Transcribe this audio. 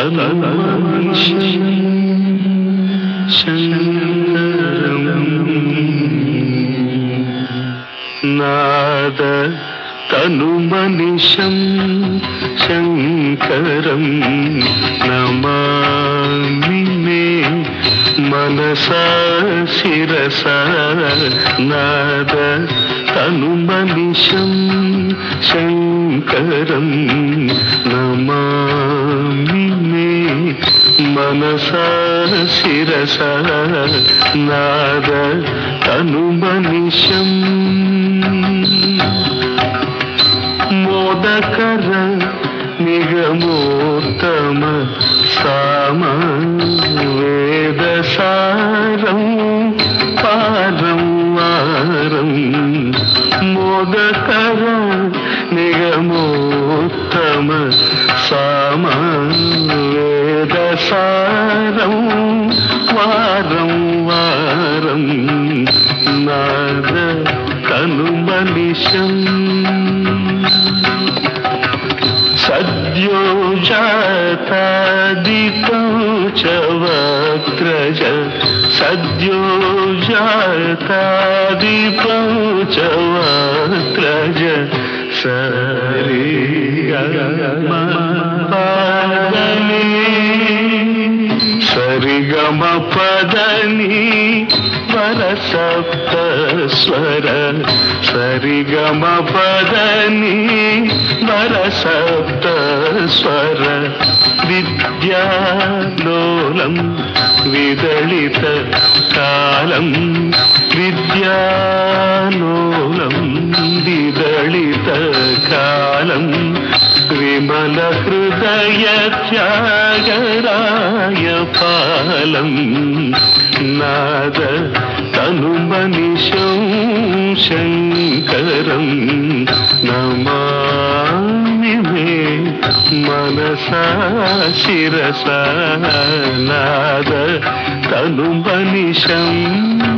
తన్మనిషం శంకరం నాద తనుమనిషం శంకరం నమామి మే మనసా శిరస నాద తనుమనిషం శంకరం నమామి మే మనసా శిరస నాద తనుమనిషం మోదకర నిగమోత్తమ సామ వేద సారం పారం వారం మోదకర నిగమోత్తమ సామ వేద సారం వారం వారం నాద కనుమనిషం సద్యో జాతాదికం చ వక్త్రజ సద్యో జాతాదికం చ వక్త్రజ సరి సరిగమ పదని పర సప్త స్వర సరిగమ పదని వర సప్త స్వర విద్యాలోలం విదళిత కాలం విద్యాలోలం విదళిత కాలం విమల హృదయ త్యాగరాయ పాలం నాద తనుమనిషం శంకరం నమామి మే మనసా శిరస నాద తనుమనిషం